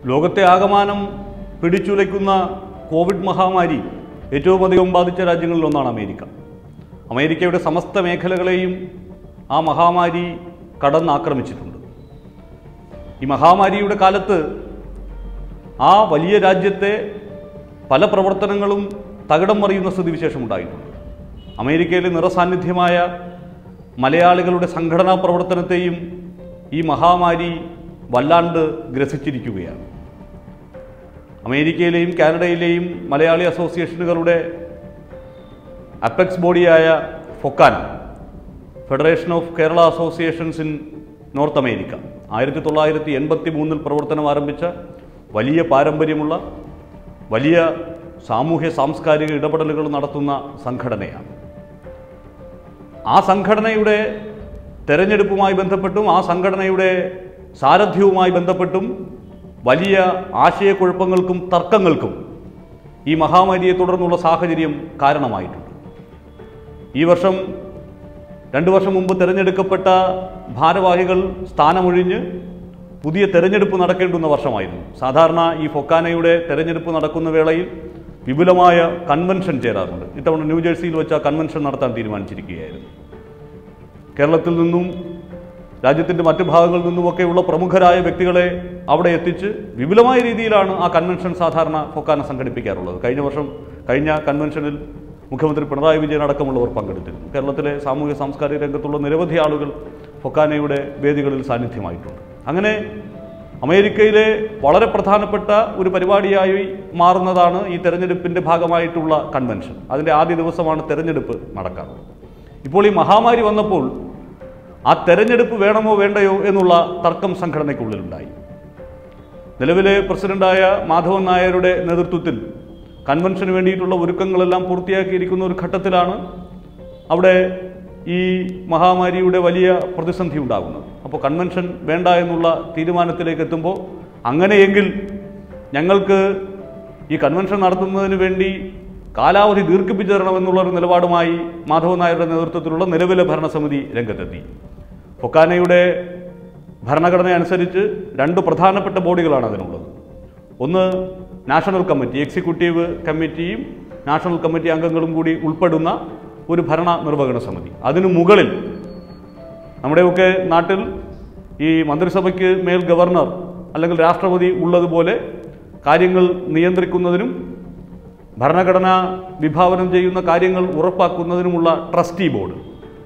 ലോകത്തെ ആകമാനം പിടിച്ചുലയ്ക്കുന്ന കോവിഡ് മഹാമാരി ഏറ്റവും അധികം ബാധിച്ച രാജ്യങ്ങളിലൊന്നാണ് അമേരിക്ക അമേരിക്കയുടെ സമസ്ത മേഖലകളെയും ആ മഹാമാരി കടന്നാക്രമിച്ചിട്ടുണ്ട് ഈ മഹാമാരിയുടെ കാലത്ത് ആ വലിയ രാജ്യത്തെ പല പ്രവർത്തനങ്ങളും തകിടം മറിയുന്ന സ്ഥിതിവിശേഷം ഉണ്ടായിട്ടുണ്ട് അമേരിക്കയിലെ നിറസാന്നിധ്യമായ മലയാളികളുടെ സംഘടനാ പ്രവർത്തനത്തെയും ഈ മഹാമാരി വല്ലാണ്ട് ഗ്രസിച്ചിരിക്കുകയാണ് അമേരിക്കയിലെയും കാനഡയിലെയും മലയാളി അസോസിയേഷനുകളുടെ അപ്പെക്സ് ബോഡിയായ FOKANA federation of Kerala associations in North America ആയിരത്തി തൊള്ളായിരത്തി എൺപത്തി മൂന്നിൽ പ്രവർത്തനം ആരംഭിച്ച വലിയ പാരമ്പര്യമുള്ള വലിയ സാമൂഹ്യ സാംസ്കാരിക ഇടപെടലുകൾ നടത്തുന്ന സംഘടനയാണ് ആ സംഘടനയുടെ തെരഞ്ഞെടുപ്പുമായി ബന്ധപ്പെട്ടും ആ സംഘടനയുടെ സാരഥ്യവുമായി ബന്ധപ്പെട്ടും വലിയ ആശയക്കുഴപ്പങ്ങൾക്കും തർക്കങ്ങൾക്കും ഈ മഹാമാരിയെ തുടർന്നുള്ള സാഹചര്യം കാരണമായിട്ടുണ്ട് ഈ വർഷം രണ്ട് വർഷം മുമ്പ് തിരഞ്ഞെടുക്കപ്പെട്ട ഭാരവാഹികൾ സ്ഥാനമൊഴിഞ്ഞ് പുതിയ തെരഞ്ഞെടുപ്പ് നടക്കേണ്ടുന്ന വർഷമായിരുന്നു സാധാരണ ഈ ഫൊക്കാനയുടെ തെരഞ്ഞെടുപ്പ് നടക്കുന്ന വേളയിൽ വിപുലമായ കൺവെൻഷൻ ചേരാറുണ്ട് ഇത്തവണ ന്യൂജേഴ്സിയിൽ വെച്ച് ആ കൺവെൻഷൻ നടത്താൻ തീരുമാനിച്ചിരിക്കുകയായിരുന്നു കേരളത്തിൽ നിന്നും രാജ്യത്തിൻ്റെ മറ്റു ഭാഗങ്ങളിൽ നിന്നുമൊക്കെയുള്ള പ്രമുഖരായ വ്യക്തികളെ അവിടെ എത്തിച്ച് വിപുലമായ രീതിയിലാണ് ആ കൺവെൻഷൻ സാധാരണ ഫൊക്കാന സംഘടിപ്പിക്കാറുള്ളത് കഴിഞ്ഞ വർഷം കഴിഞ്ഞ കൺവെൻഷനിൽ മുഖ്യമന്ത്രി പിണറായി വിജയൻ അടക്കമുള്ളവർ പങ്കെടുത്തിരുന്നു കേരളത്തിലെ സാമൂഹ്യ സാംസ്കാരിക രംഗത്തുള്ള നിരവധി ആളുകൾ ഫൊക്കാനയുടെ വേദികളിൽ സാന്നിധ്യമായിട്ടുണ്ട് അങ്ങനെ അമേരിക്കയിലെ വളരെ പ്രധാനപ്പെട്ട ഒരു പരിപാടിയായി മാറുന്നതാണ് ഈ തെരഞ്ഞെടുപ്പിൻ്റെ ഭാഗമായിട്ടുള്ള കൺവെൻഷൻ അതിൻ്റെ ആദ്യ ദിവസമാണ് തെരഞ്ഞെടുപ്പ് നടക്കാറുള്ളത് ഇപ്പോൾ ഈ മഹാമാരി വന്നപ്പോൾ ആ തെരഞ്ഞെടുപ്പ് വേണമോ വേണ്ടയോ എന്നുള്ള തർക്കം സംഘടനയ്ക്കുള്ളിലുണ്ടായി നിലവിലെ പ്രസിഡന്റായ മാധവൻ നായരുടെ നേതൃത്വത്തിൽ കൺവെൻഷന് വേണ്ടിയിട്ടുള്ള ഒരുക്കങ്ങളെല്ലാം പൂർത്തിയാക്കിയിരിക്കുന്ന ഒരു ഘട്ടത്തിലാണ് അവിടെ ഈ മഹാമാരിയുടെ വലിയ പ്രതിസന്ധി ഉണ്ടാകുന്നത് അപ്പോൾ കൺവെൻഷൻ വേണ്ട എന്നുള്ള തീരുമാനത്തിലേക്ക് എത്തുമ്പോൾ അങ്ങനെയെങ്കിൽ ഞങ്ങൾക്ക് ഈ കൺവെൻഷൻ നടത്തുന്നതിന് വേണ്ടി കാലാവധി ദീർഘിപ്പിച്ചു തരണമെന്നുള്ള ഒരു നിലപാടുമായി മാധവൻ നായരുടെ നേതൃത്വത്തിലുള്ള നിലവിലെ ഭരണസമിതി രംഗത്തെത്തി ഫൊക്കാനയുടെ ഭരണഘടന അനുസരിച്ച് രണ്ട് പ്രധാനപ്പെട്ട ബോഡികളാണ് അതിനുള്ളത് ഒന്ന് നാഷണൽ കമ്മിറ്റി എക്സിക്യൂട്ടീവ് കമ്മിറ്റിയും നാഷണൽ കമ്മിറ്റി അംഗങ്ങളും കൂടി ഉൾപ്പെടുന്ന ഒരു ഭരണ നിർവഹണ സമിതി അതിനു മുകളിൽ നമ്മുടെയൊക്കെ നാട്ടിൽ ഈ മന്ത്രിസഭയ്ക്ക് മേൽ ഗവർണർ അല്ലെങ്കിൽ രാഷ്ട്രപതി ഉള്ളതുപോലെ കാര്യങ്ങൾ നിയന്ത്രിക്കുന്നതിനും ഭരണഘടന വിഭാവനം ചെയ്യുന്ന കാര്യങ്ങൾ ഉറപ്പാക്കുന്നതിനുമുള്ള ട്രസ്റ്റി ബോർഡ്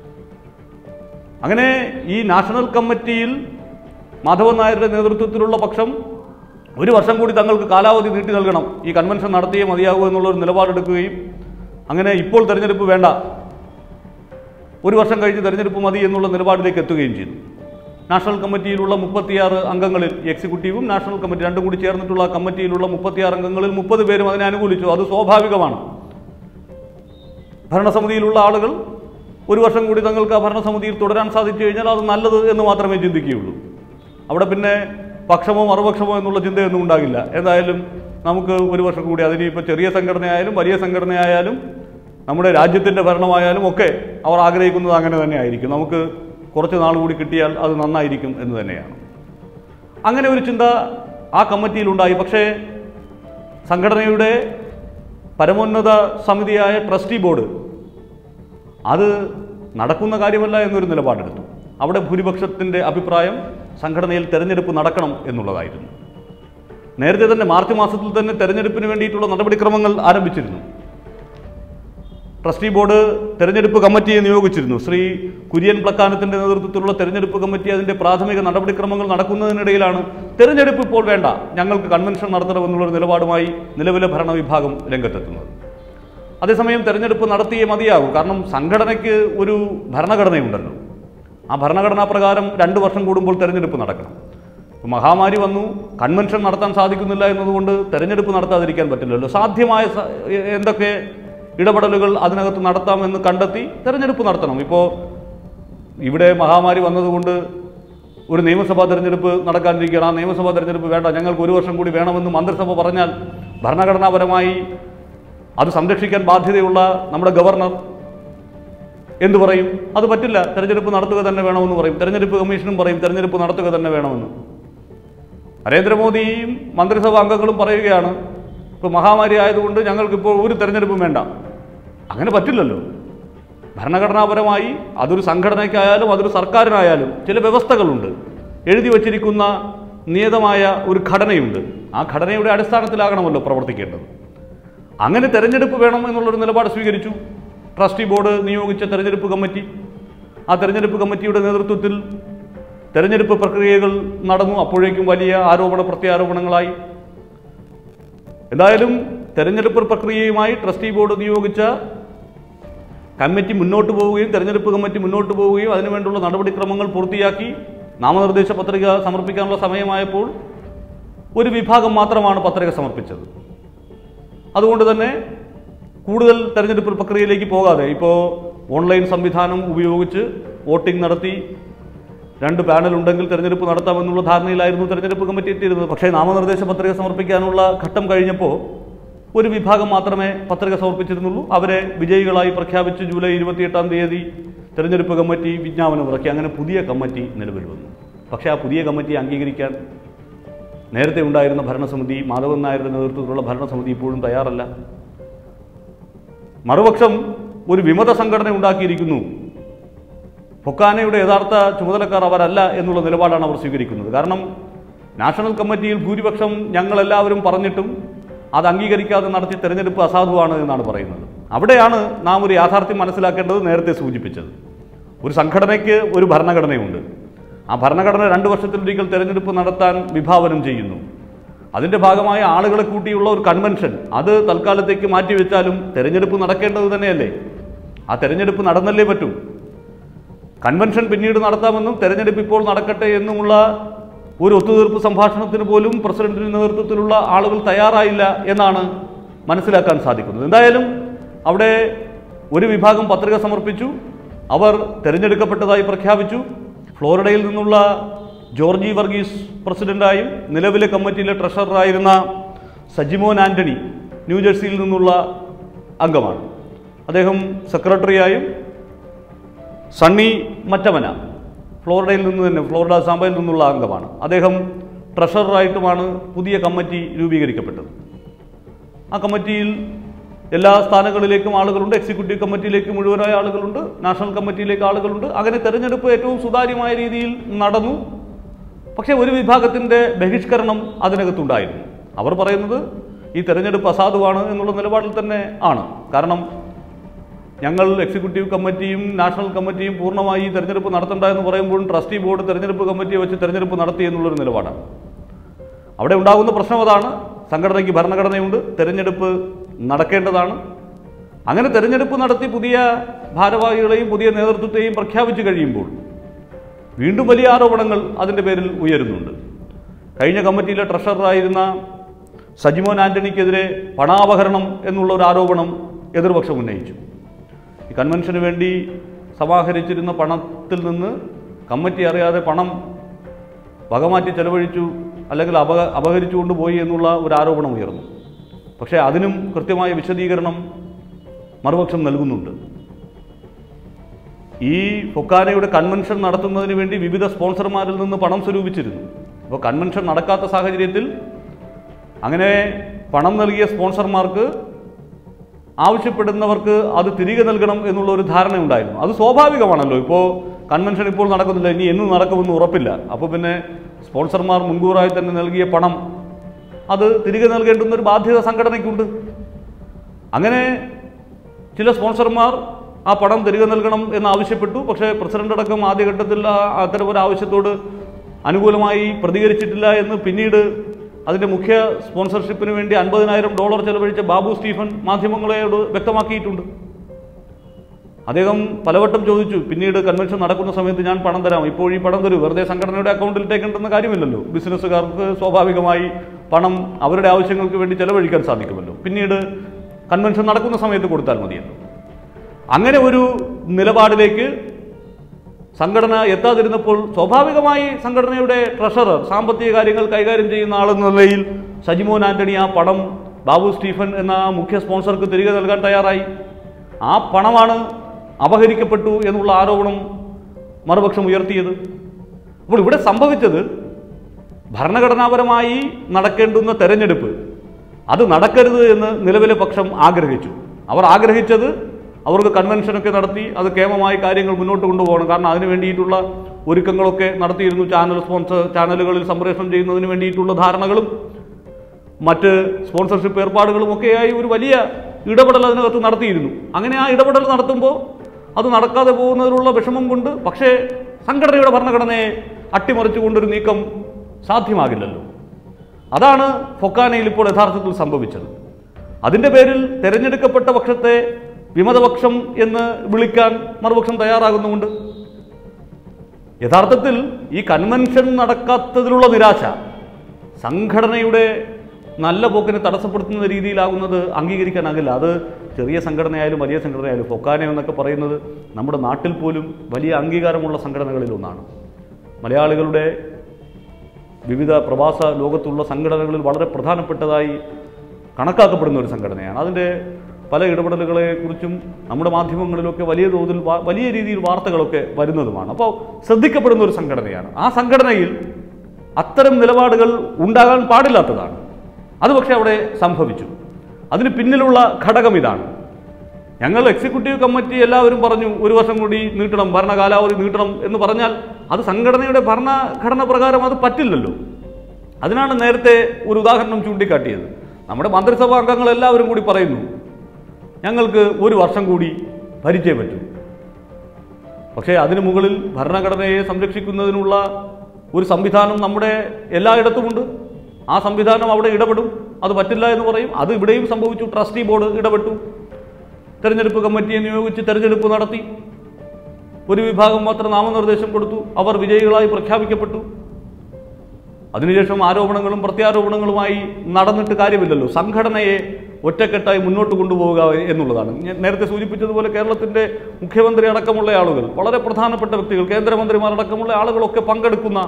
അങ്ങനെ ഈ നാഷണൽ കമ്മിറ്റിയിൽ മാധവൻ നായരുടെ നേതൃത്വത്തിലുള്ള പക്ഷം ഒരു വർഷം കൂടി തങ്ങൾക്ക് കാലാവധി നീട്ടി നൽകണം ഈ കൺവെൻഷൻ നടത്തിയേ മതിയാകൂ എന്നുള്ള ഒരു നിലപാടെടുക്കുകയും അങ്ങനെ ഇപ്പോൾ തെരഞ്ഞെടുപ്പ് വേണ്ട ഒരു വർഷം കഴിഞ്ഞ് തെരഞ്ഞെടുപ്പ് മതി എന്നുള്ള നിലപാടിലേക്ക് എത്തുകയും ചെയ്തു നാഷണൽ കമ്മിറ്റിയിലുള്ള മുപ്പത്തിയാറ് അംഗങ്ങളിൽ എക്സിക്യൂട്ടീവും നാഷണൽ കമ്മിറ്റി രണ്ടും കൂടി ചേർന്നിട്ടുള്ള കമ്മിറ്റിയിലുള്ള മുപ്പത്തിയാറ് അംഗങ്ങളിൽ മുപ്പത് പേരും അതിനെ അനുകൂലിച്ചു അത് സ്വാഭാവികമാണ് ഭരണസമിതിയിലുള്ള ആളുകൾ ഒരു വർഷം കൂടി തങ്ങൾക്ക് ആ ഭരണസമിതിയിൽ തുടരാൻ സാധിച്ചു കഴിഞ്ഞാൽ അത് നല്ലത് എന്ന് മാത്രമേ ചിന്തിക്കുകയുള്ളൂ അവിടെ പിന്നെ പക്ഷമോ മറുപക്ഷമോ എന്നുള്ള ചിന്തയൊന്നും ഉണ്ടാകില്ല എന്തായാലും നമുക്ക് ഒരു വർഷം കൂടി അതിന് ഇപ്പോൾ ചെറിയ സംഘടനയായാലും വലിയ സംഘടനയായാലും നമ്മുടെ രാജ്യത്തിൻ്റെ ഭരണമായാലും ഒക്കെ അവർ ആഗ്രഹിക്കുന്നത് അങ്ങനെ തന്നെ ആയിരിക്കും നമുക്ക് കുറച്ച് നാൾ കൂടി കിട്ടിയാൽ അത് നന്നായിരിക്കും എന്ന് തന്നെയാണ് അങ്ങനെ ഒരു ചിന്ത ആ കമ്മിറ്റിയിലുണ്ടായി പക്ഷേ സംഘടനയുടെ പരമോന്നത സമിതിയായ ട്രസ്റ്റി ബോർഡ് അത് നടക്കുന്ന കാര്യമല്ല എന്നൊരു നിലപാടെടുത്തു അവിടെ ഭൂരിപക്ഷത്തിൻ്റെ അഭിപ്രായം സംഘടനയിൽ തെരഞ്ഞെടുപ്പ് നടക്കണം എന്നുള്ളതായിരുന്നു നേരത്തെ തന്നെ മാർച്ച് മാസത്തിൽ തന്നെ തെരഞ്ഞെടുപ്പിന് വേണ്ടിയിട്ടുള്ള നടപടിക്രമങ്ങൾ ആരംഭിച്ചിരുന്നു ട്രസ്റ്റി ബോർഡ് തെരഞ്ഞെടുപ്പ് കമ്മിറ്റിയെ നിയോഗിച്ചിരുന്നു ശ്രീ കുര്യൻ പ്ലക്കാനത്തിന്റെ നേതൃത്വത്തിലുള്ള തെരഞ്ഞെടുപ്പ് കമ്മിറ്റി അതിന്റെ പ്രാഥമിക നടപടിക്രമങ്ങൾ നടക്കുന്നതിനിടയിലാണ് തെരഞ്ഞെടുപ്പ് ഇപ്പോൾ വേണ്ട ഞങ്ങൾക്ക് കൺവെൻഷൻ നടത്തണമെന്നുള്ളൊരു നിലപാടുമായി നിലവിലെ ഭരണവിഭാഗം രംഗത്തെത്തുന്നത് അതേസമയം തെരഞ്ഞെടുപ്പ് നടത്തിയേ മതിയാകൂ കാരണം സംഘടനയ്ക്ക് ഒരു ഭരണഘടനയുണ്ടല്ലോ ആ ഭരണഘടനാ പ്രകാരം രണ്ട് വർഷം കൂടുമ്പോൾ തെരഞ്ഞെടുപ്പ് നടക്കണം ഇപ്പം മഹാമാരി വന്നു കൺവെൻഷൻ നടത്താൻ സാധിക്കുന്നില്ല എന്നതുകൊണ്ട് തെരഞ്ഞെടുപ്പ് നടത്താതിരിക്കാൻ പറ്റില്ലല്ലോ സാധ്യമായ സ- എന്തൊക്കെ ഇടപെടലുകൾ അതിനകത്ത് നടത്താമെന്ന് കണ്ടെത്തി തെരഞ്ഞെടുപ്പ് നടത്തണം ഇപ്പോൾ ഇവിടെ മഹാമാരി വന്നതുകൊണ്ട് ഒരു നിയമസഭാ തെരഞ്ഞെടുപ്പ് നടക്കാനിരിക്കുകയാണ് ആ നിയമസഭാ തെരഞ്ഞെടുപ്പ് വേണ്ട ഞങ്ങൾക്ക് ഒരു വർഷം കൂടി വേണമെന്ന് മന്ത്രിസഭ പറഞ്ഞാൽ ഭരണഘടനാപരമായി അത് സംരക്ഷിക്കാൻ ബാധ്യതയുള്ള നമ്മുടെ ഗവർണർ എന്തു പറയും അത് പറ്റില്ല തെരഞ്ഞെടുപ്പ് നടത്തുക തന്നെ വേണമെന്ന് പറയും തെരഞ്ഞെടുപ്പ് കമ്മീഷനും പറയും തെരഞ്ഞെടുപ്പ് നടത്തുക തന്നെ വേണമെന്ന് നരേന്ദ്രമോദിയും മന്ത്രിസഭാ അംഗങ്ങളും പറയുകയാണ് ഇപ്പോൾ മഹാമാരി ആയതുകൊണ്ട് ഞങ്ങൾക്കിപ്പോൾ ഒരു തെരഞ്ഞെടുപ്പും വേണ്ട അങ്ങനെ പറ്റില്ലല്ലോ ഭരണഘടനാപരമായി അതൊരു സംഘടനയ്ക്കായാലും അതൊരു സർക്കാരിനായാലും ചില വ്യവസ്ഥകളുണ്ട് എഴുതി വച്ചിരിക്കുന്ന നിയതമായ ഒരു ഘടനയുണ്ട് ആ ഘടനയുടെ അടിസ്ഥാനത്തിലാകണമല്ലോ പ്രവർത്തിക്കേണ്ടത് അങ്ങനെ തെരഞ്ഞെടുപ്പ് വേണം എന്നുള്ളൊരു നിലപാട് സ്വീകരിച്ചു ട്രസ്റ്റി ബോർഡ് നിയോഗിച്ച തെരഞ്ഞെടുപ്പ് കമ്മിറ്റി ആ തെരഞ്ഞെടുപ്പ് കമ്മിറ്റിയുടെ നേതൃത്വത്തിൽ തെരഞ്ഞെടുപ്പ് പ്രക്രിയകൾ നടന്നു അപ്പോഴേക്കും വലിയ ആരോപണ പ്രത്യാരോപണങ്ങളായി എന്തായാലും തെരഞ്ഞെടുപ്പ് പ്രക്രിയയുമായി ട്രസ്റ്റി ബോർഡ് നിയോഗിച്ച കമ്മിറ്റി മുന്നോട്ട് പോവുകയും തെരഞ്ഞെടുപ്പ് കമ്മിറ്റി മുന്നോട്ട് പോവുകയും അതിനുവേണ്ടിയുള്ള നടപടിക്രമങ്ങൾ പൂർത്തിയാക്കി നാമനിർദ്ദേശ പത്രിക സമർപ്പിക്കാനുള്ള സമയമായപ്പോൾ ഒരു വിഭാഗം മാത്രമാണ് പത്രിക സമർപ്പിച്ചത് അതുകൊണ്ട് തന്നെ കൂടുതൽ തെരഞ്ഞെടുപ്പ് പ്രക്രിയയിലേക്ക് പോകാതെ ഇപ്പോൾ ഓൺലൈൻ സംവിധാനം ഉപയോഗിച്ച് വോട്ടിംഗ് നടത്തി രണ്ട് പാനൽ ഉണ്ടെങ്കിൽ തെരഞ്ഞെടുപ്പ് നടത്താമെന്നുള്ള ധാരണയിലായിരുന്നു തെരഞ്ഞെടുപ്പ് കമ്മിറ്റി എത്തിയിരുന്നത് പക്ഷേ നാമനിർദ്ദേശ പത്രിക സമർപ്പിക്കാനുള്ള ഘട്ടം കഴിഞ്ഞപ്പോൾ ഒരു വിഭാഗം മാത്രമേ പത്രിക സമർപ്പിച്ചിരുന്നുള്ളൂ അവരെ വിജയികളായി പ്രഖ്യാപിച്ച് ജൂലൈ ഇരുപത്തിയെട്ടാം തീയതി തെരഞ്ഞെടുപ്പ് കമ്മിറ്റി വിജ്ഞാപനം ഇറക്കി അങ്ങനെ പുതിയ കമ്മിറ്റി നിലവിൽ വന്നു പക്ഷേ ആ പുതിയ കമ്മിറ്റി അംഗീകരിക്കാൻ നേരത്തെ ഉണ്ടായിരുന്ന ഭരണസമിതി മാധവൻ നായരുടെ നേതൃത്വത്തിലുള്ള ഭരണസമിതി ഇപ്പോഴും തയ്യാറല്ല മറുപക്ഷം ഒരു വിമത സംഘടന ഉണ്ടാക്കിയിരിക്കുന്നു ഫൊക്കാനയുടെ യഥാർത്ഥ ചുമതലക്കാർ അവരല്ല എന്നുള്ള നിലപാടാണ് അവർ സ്വീകരിക്കുന്നത് കാരണം നാഷണൽ കമ്മിറ്റിയിൽ ഭൂരിപക്ഷം ഞങ്ങളെല്ലാവരും പറഞ്ഞിട്ടും അത് അംഗീകരിക്കാതെ നടത്തിയ തെരഞ്ഞെടുപ്പ് അസാധുവാണ് എന്നാണ് പറയുന്നത് അവിടെയാണ് നാം ഒരു യാഥാർത്ഥ്യം മനസ്സിലാക്കേണ്ടത് നേരത്തെ സൂചിപ്പിച്ചത് ഒരു സംഘടനയ്ക്ക് ഒരു ഭരണഘടനയുണ്ട് ആ ഭരണഘടന രണ്ട് വർഷത്തിലൊരിക്കൽ തെരഞ്ഞെടുപ്പ് നടത്താൻ വിഭാവനം ചെയ്യുന്നു അതിൻ്റെ ഭാഗമായ ആളുകളെ കൂട്ടിയുള്ള ഒരു കൺവെൻഷൻ അത് തൽക്കാലത്തേക്ക് മാറ്റിവെച്ചാലും തെരഞ്ഞെടുപ്പ് നടക്കേണ്ടത് തന്നെയല്ലേ ആ തെരഞ്ഞെടുപ്പ് നടന്നല്ലേ പറ്റൂ കൺവെൻഷൻ പിന്നീട് നടത്താമെന്നും തെരഞ്ഞെടുപ്പ് ഇപ്പോൾ നടക്കട്ടെ എന്നുമുള്ള ഒരു ഒത്തുതീർപ്പ് സംഭാഷണത്തിന് പോലും പ്രസിഡന്റിന്റെ നേതൃത്വത്തിലുള്ള ആളുകൾ തയ്യാറായില്ല എന്നാണ് മനസ്സിലാക്കാൻ സാധിക്കുന്നത് എന്തായാലും അവിടെ ഒരു വിഭാഗം പത്രിക സമർപ്പിച്ചു അവർ തിരഞ്ഞെടുക്കപ്പെട്ടതായി പ്രഖ്യാപിച്ചു ഫ്ലോറിഡയിൽ നിന്നുള്ള ജോർജി വർഗീസ് പ്രസിഡന്റായും നിലവിലെ കമ്മിറ്റിയിലെ ട്രഷററായിരുന്ന സജിമോൻ ആന്റണി ന്യൂജേഴ്സിയിൽ നിന്നുള്ള അംഗമാണ് അദ്ദേഹം സെക്രട്ടറിയായും സണ്ണി മറ്റമന ഫ്ലോറിഡയിൽ നിന്ന് തന്നെ ഫ്ലോറിഡ സാമ്പയിൽ നിന്നുള്ള അംഗമാണ് അദ്ദേഹം ട്രഷററായിട്ടുമാണ് പുതിയ കമ്മിറ്റി രൂപീകരിക്കപ്പെട്ടത് ആ കമ്മിറ്റിയിൽ എല്ലാ സ്ഥാനങ്ങളിലേക്കും ആളുകളുണ്ട് എക്സിക്യൂട്ടീവ് കമ്മിറ്റിയിലേക്ക് മുഴുവനായ ആളുകളുണ്ട് നാഷണൽ കമ്മിറ്റിയിലേക്ക് ആളുകളുണ്ട് അങ്ങനെ തെരഞ്ഞെടുപ്പ് ഏറ്റവും സുതാര്യമായ രീതിയിൽ നടന്നു പക്ഷേ ഒരു വിഭാഗത്തിൻ്റെ ബഹിഷ്കരണം അതിനകത്തുണ്ടായിരുന്നു അവർ പറയുന്നത് ഈ തെരഞ്ഞെടുപ്പ് അസാധുവാണ് എന്നുള്ള നിലപാടിൽ തന്നെ ആണ് കാരണം ഞങ്ങൾ എക്സിക്യൂട്ടീവ് കമ്മിറ്റിയും നാഷണൽ കമ്മിറ്റിയും പൂർണ്ണമായി ഈ തെരഞ്ഞെടുപ്പ് നടത്തണ്ട എന്ന് പറയുമ്പോഴും ട്രസ്റ്റി ബോർഡ് തെരഞ്ഞെടുപ്പ് കമ്മിറ്റിയെ വെച്ച് തെരഞ്ഞെടുപ്പ് നടത്തി എന്നുള്ളൊരു നിലപാടാണ് അവിടെ ഉണ്ടാകുന്ന പ്രശ്നം അതാണ് സംഘടനയ്ക്ക് ഭരണഘടനയുണ്ട് തെരഞ്ഞെടുപ്പ് നടക്കേണ്ടതാണ് അങ്ങനെ തെരഞ്ഞെടുപ്പ് നടത്തി പുതിയ ഭാരവാഹികളെയും പുതിയ നേതൃത്വത്തെയും പ്രഖ്യാപിച്ചു കഴിയുമ്പോൾ വീണ്ടും വലിയ ആരോപണങ്ങൾ അതിൻ്റെ പേരിൽ ഉയരുന്നുണ്ട് കഴിഞ്ഞ കമ്മിറ്റിയിലെ ട്രഷററായിരുന്ന സജിമോൻ ആന്റണിക്കെതിരെ പണാപഹരണം എന്നുള്ള ഒരു ആരോപണം എതിർപക്ഷം ഉന്നയിച്ചു ഈ കൺവെൻഷന് വേണ്ടി സമാഹരിച്ചിരുന്ന പണത്തിൽ നിന്ന് കമ്മിറ്റി അറിയാതെ പണം വകമാറ്റി ചെലവഴിച്ചു അല്ലെങ്കിൽ അപക അപഹരിച്ചുകൊണ്ട് പോയി എന്നുള്ള ഒരു ആരോപണം ഉയർന്നു പക്ഷേ അതിനും കൃത്യമായ വിശദീകരണം മറുപക്ഷം നൽകുന്നുണ്ട് ഈ ഫൊക്കാനയുടെ കൺവെൻഷൻ നടത്തുന്നതിന് വേണ്ടി വിവിധ സ്പോൺസർമാരിൽ നിന്ന് പണം സ്വരൂപിച്ചിരുന്നു അപ്പോൾ കൺവെൻഷൻ നടക്കാത്ത സാഹചര്യത്തിൽ അങ്ങനെ പണം നൽകിയ സ്പോൺസർമാർക്ക് ആവശ്യപ്പെടുന്നവർക്ക് അത് തിരികെ നൽകണം എന്നുള്ള ഒരു ധാരണ ഉണ്ടായിരുന്നു അത് സ്വാഭാവികമാണല്ലോ ഇപ്പോൾ കൺവെൻഷൻ ഇപ്പോൾ നടക്കുന്നില്ല ഇനി എന്ന് നടക്കുമെന്ന് ഉറപ്പില്ല അപ്പോൾ പിന്നെ സ്പോൺസർമാർ മുൻകൂറായി തന്നെ നൽകിയ പണം അത് തിരികെ നൽകേണ്ടുന്ന ഒരു ബാധ്യത സംഘടനയ്ക്കുണ്ട് അങ്ങനെ ചില സ്പോൺസർമാർ ആ പണം തിരികെ നൽകണം എന്ന് ആവശ്യപ്പെട്ടു പക്ഷേ പ്രസിഡന്റ് അടക്കം ആദ്യഘട്ടത്തിൽ ആ അത്തരം ഒരു ആവശ്യത്തോട് അനുകൂലമായി പ്രതികരിച്ചിട്ടില്ല എന്ന് പിന്നീട് അതിൻ്റെ മുഖ്യ സ്പോൺസർഷിപ്പിന് വേണ്ടി അൻപതിനായിരം ഡോളർ ചെലവഴിച്ച ബാബു സ്റ്റീഫൻ മാധ്യമങ്ങളോട് വ്യക്തമാക്കിയിട്ടുണ്ട് അദ്ദേഹം പലവട്ടം ചോദിച്ചു പിന്നീട് കൺവെൻഷൻ നടക്കുന്ന സമയത്ത് ഞാൻ പണം തരാം ഇപ്പോൾ ഈ പണം തരൂ വെറുതെ സംഘടനയുടെ അക്കൗണ്ടിൽ ഇട്ടേക്കേണ്ടെന്ന കാര്യമില്ലല്ലോ ബിസിനസ്സുകാർക്ക് സ്വാഭാവികമായി പണം അവരുടെ ആവശ്യങ്ങൾക്ക് വേണ്ടി ചെലവഴിക്കാൻ സാധിക്കുമല്ലോ പിന്നീട് കൺവെൻഷൻ നടക്കുന്ന സമയത്ത് കൊടുത്താൽ മതിയല്ലോ അങ്ങനെ ഒരു നിലപാടിലേക്ക് സംഘടന എത്താതിരുന്നപ്പോൾ സ്വാഭാവികമായി സംഘടനയുടെ ട്രഷറർ സാമ്പത്തിക കാര്യങ്ങൾ കൈകാര്യം ചെയ്യുന്ന ആളെന്ന നിലയിൽ സജിമോൻ ആന്റണി ആ പണം ബാബു സ്റ്റീഫൻ എന്ന ആ മുഖ്യ സ്പോൺസർക്ക് തിരികെ നൽകാൻ തയ്യാറായി ആ പണമാണ് അപഹരിക്കപ്പെട്ടു എന്നുള്ള ആരോപണം മറുപക്ഷം ഉയർത്തിയത് അപ്പോൾ ഇവിടെ സംഭവിച്ചത് ഭരണഘടനാപരമായി നടക്കേണ്ടുന്ന തെരഞ്ഞെടുപ്പ് അത് നടക്കരുത് എന്ന് നിലവിലെ പക്ഷം ആഗ്രഹിച്ചു അവർ ആഗ്രഹിച്ചത് അവർക്ക് കൺവെൻഷനൊക്കെ നടത്തി അത് കേമമായി കാര്യങ്ങൾ മുന്നോട്ട് കൊണ്ടുപോകണം കാരണം അതിന് വേണ്ടിയിട്ടുള്ള ഒരുക്കങ്ങളൊക്കെ നടത്തിയിരുന്നു ചാനൽ സ്പോൺസർ ചാനലുകളിൽ സംപ്രേഷണം ചെയ്യുന്നതിന് വേണ്ടിയിട്ടുള്ള ധാരണകളും മറ്റ് സ്പോൺസർഷിപ്പ് ഏർപ്പാടുകളും ഒക്കെയായി ഒരു വലിയ ഇടപെടൽ അതിനകത്ത് നടത്തിയിരുന്നു അങ്ങനെ ആ ഇടപെടൽ നടത്തുമ്പോൾ അത് നടക്കാതെ പോകുന്നതിലുള്ള വിഷമം കൊണ്ട് പക്ഷേ സംഘടനയുടെ ഭരണഘടനയെ അട്ടിമറിച്ചുകൊണ്ടൊരു നീക്കം സാധ്യമാകില്ലല്ലോ അതാണ് ഫൊക്കാനയിൽ ഇപ്പോൾ യഥാർത്ഥത്തിൽ സംഭവിച്ചത് അതിൻ്റെ പേരിൽ തെരഞ്ഞെടുക്കപ്പെട്ട പക്ഷത്തെ വിമതപക്ഷം എന്ന് വിളിക്കാൻ മറുപക്ഷം തയ്യാറാകുന്നുമുണ്ട് യഥാർത്ഥത്തിൽ ഈ കൺവെൻഷൻ നടക്കാത്തതിലുള്ള നിരാശ സംഘടനയുടെ നല്ല പോക്കിനെ തടസ്സപ്പെടുത്തുന്ന രീതിയിലാകുന്നത് അംഗീകരിക്കാനാകില്ല അത് ചെറിയ സംഘടനയായാലും വലിയ സംഘടനയായാലും ഫൊക്കാന എന്നൊക്കെ പറയുന്നത് നമ്മുടെ നാട്ടിൽ പോലും വലിയ അംഗീകാരമുള്ള സംഘടനകളിൽ ഒന്നാണ് മലയാളികളുടെ വിവിധ പ്രവാസ ലോകത്തുള്ള സംഘടനകളിൽ വളരെ പ്രധാനപ്പെട്ടതായി കണക്കാക്കപ്പെടുന്ന ഒരു സംഘടനയാണ് അതിൻ്റെ പല ഇടപെടലുകളെക്കുറിച്ചും നമ്മുടെ മാധ്യമങ്ങളിലൊക്കെ വലിയ തോതിൽ വാ- വലിയ രീതിയിൽ വാർത്തകളൊക്കെ വരുന്നതുമാണ് അപ്പോൾ ശ്രദ്ധിക്കപ്പെടുന്ന ഒരു സംഘടനയാണ് ആ സംഘടനയിൽ അത്തരം നിലപാടുകൾ ഉണ്ടാകാൻ പാടില്ലാത്തതാണ് അത് പക്ഷേ അവിടെ സംഭവിച്ചു അതിന് പിന്നിലുള്ള ഘടകം ഇതാണ് ഞങ്ങൾ എക്സിക്യൂട്ടീവ് കമ്മിറ്റി എല്ലാവരും പറഞ്ഞു ഒരു വർഷം കൂടി നീട്ടണം ഭരണകാലാവധി നീട്ടണം എന്ന് പറഞ്ഞാൽ അത് സംഘടനയുടെ ഭരണഘടന പ്രകാരം അത് പറ്റില്ലല്ലോ അതിനാണ് നേരത്തെ ഒരു ഉദാഹരണം ചൂണ്ടിക്കാട്ടിയത് നമ്മുടെ മന്ത്രിസഭാ അംഗങ്ങൾ എല്ലാവരും കൂടി പറയുന്നു ഞങ്ങൾക്ക് ഒരു വർഷം കൂടി ഭരിച്ചേ പറ്റൂ പക്ഷേ അതിനു മുകളിൽ ഭരണഘടനയെ സംരക്ഷിക്കുന്നതിനുള്ള ഒരു സംവിധാനം നമ്മുടെ എല്ലായിടത്തുമുണ്ട് ആ സംവിധാനം അവിടെ ഇടപെടും അത് പറ്റില്ല എന്ന് പറയും അത് ഇവിടെയും സംഭവിച്ചു ട്രസ്റ്റി ബോർഡ് ഇടപെട്ടു തെരഞ്ഞെടുപ്പ് കമ്മിറ്റിയെ നിയോഗിച്ച് തെരഞ്ഞെടുപ്പ് നടത്തി ഒരു വിഭാഗം മാത്രം നാമനിർദ്ദേശം കൊടുത്തു അവർ വിജയികളായി പ്രഖ്യാപിക്കപ്പെട്ടു അതിനുശേഷം ആരോപണങ്ങളും പ്രത്യാരോപണങ്ങളുമായി നടന്നിട്ട് കാര്യമില്ലല്ലോ സംഘടനയെ ഒറ്റക്കെട്ടായി മുന്നോട്ട് കൊണ്ടുപോവുക എന്നുള്ളതാണ് ഞാൻ നേരത്തെ സൂചിപ്പിച്ചതുപോലെ കേരളത്തിൻ്റെ മുഖ്യമന്ത്രി അടക്കമുള്ള ആളുകൾ വളരെ പ്രധാനപ്പെട്ട വ്യക്തികൾ കേന്ദ്രമന്ത്രിമാരടക്കമുള്ള ആളുകളൊക്കെ പങ്കെടുക്കുന്ന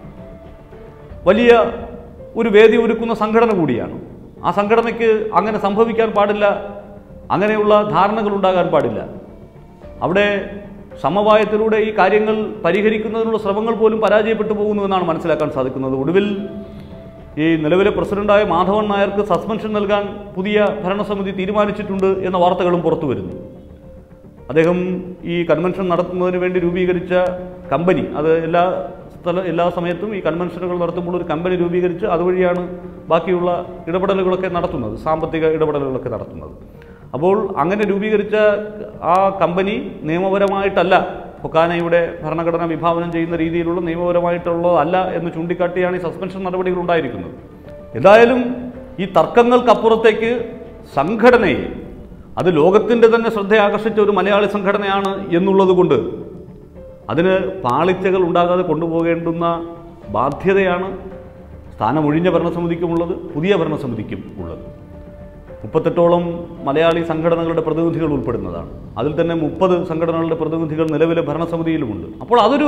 വലിയ ഒരു വേദി ഒരുക്കുന്ന സംഘടന കൂടിയാണ് ആ സംഘടനയ്ക്ക് അങ്ങനെ സംഭവിക്കാൻ പാടില്ല അങ്ങനെയുള്ള ധാരണകൾ ഉണ്ടാകാൻ പാടില്ല അവിടെ സമവായത്തിലൂടെ ഈ കാര്യങ്ങൾ പരിഹരിക്കുന്നതിനുള്ള ശ്രമങ്ങൾ പോലും പരാജയപ്പെട്ടു പോകുന്നു എന്നാണ് മനസ്സിലാക്കാൻ സാധിക്കുന്നത് ഒടുവിൽ ഈ നിലവിലെ പ്രസിഡന്റായ മാധവൻ നായർക്ക് സസ്പെൻഷൻ നൽകാൻ പുതിയ ഭരണസമിതി തീരുമാനിച്ചിട്ടുണ്ട് എന്ന വാർത്തകളും പുറത്തു വരുന്നു അദ്ദേഹം ഈ കൺവെൻഷൻ നടത്തുന്നതിന് വേണ്ടി രൂപീകരിച്ച കമ്പനി അത് എല്ലാ സ്ഥല എല്ലാ സമയത്തും ഈ കൺവെൻഷനുകൾ നടത്തുമ്പോൾ ഒരു കമ്പനി രൂപീകരിച്ച് അതുവഴിയാണ് ബാക്കിയുള്ള ഇടപെടലുകളൊക്കെ നടത്തുന്നത് സാമ്പത്തിക ഇടപെടലുകളൊക്കെ നടത്തുന്നത് അപ്പോൾ അങ്ങനെ രൂപീകരിച്ച ആ കമ്പനി നിയമപരമായിട്ടല്ല ഫൊക്കാനയുടെ ഭരണഘടന വിഭാവനം ചെയ്യുന്ന രീതിയിലുള്ള നിയമപരമായിട്ടുള്ളതല്ല എന്ന് ചൂണ്ടിക്കാട്ടിയാണ് ഈ സസ്പെൻഷൻ നടപടികൾ ഉണ്ടായിരിക്കുന്നത് എന്തായാലും ഈ തർക്കങ്ങൾക്കപ്പുറത്തേക്ക് സംഘടനയെ അത് ലോകത്തിൻ്റെ തന്നെ ശ്രദ്ധ ആകർഷിച്ച ഒരു മലയാളി സംഘടനയാണ് എന്നുള്ളത് കൊണ്ട് അതിന് പാളിച്ചകൾ ഉണ്ടാകാതെ കൊണ്ടുപോകേണ്ടുന്ന ബാധ്യതയാണ് സ്ഥാനമൊഴിഞ്ഞ ഭരണസമിതിക്കുമുള്ളത് പുതിയ ഭരണസമിതിക്കും ഉള്ളത് മുപ്പത്തെട്ടോളം മലയാളി സംഘടനകളുടെ പ്രതിനിധികൾ ഉൾപ്പെടുന്നതാണ് അതിൽ തന്നെ മുപ്പത് സംഘടനകളുടെ പ്രതിനിധികൾ നിലവിലെ ഭരണസമിതിയിലുമുണ്ട് അപ്പോൾ അതൊരു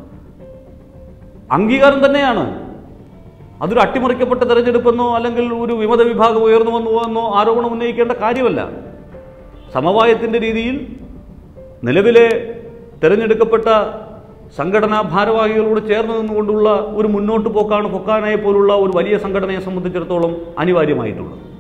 അംഗീകാരം തന്നെയാണ് അതൊരു അട്ടിമറിക്കപ്പെട്ട തെരഞ്ഞെടുപ്പെന്നോ അല്ലെങ്കിൽ ഒരു വിമത വിഭാഗം ഉയർന്നു വന്നുവോ എന്നോ ആരോപണം ഉന്നയിക്കേണ്ട കാര്യമല്ല സമവായത്തിൻ്റെ രീതിയിൽ നിലവിലെ തെരഞ്ഞെടുക്കപ്പെട്ട സംഘടനാ ഭാരവാഹികളോട് ചേർന്ന് നിന്നുകൊണ്ടുള്ള ഒരു മുന്നോട്ട് പോക്കാണ് പൊക്കാനയെ പോലുള്ള ഒരു വലിയ സംഘടനയെ സംബന്ധിച്ചിടത്തോളം അനിവാര്യമായിട്ടുള്ളത്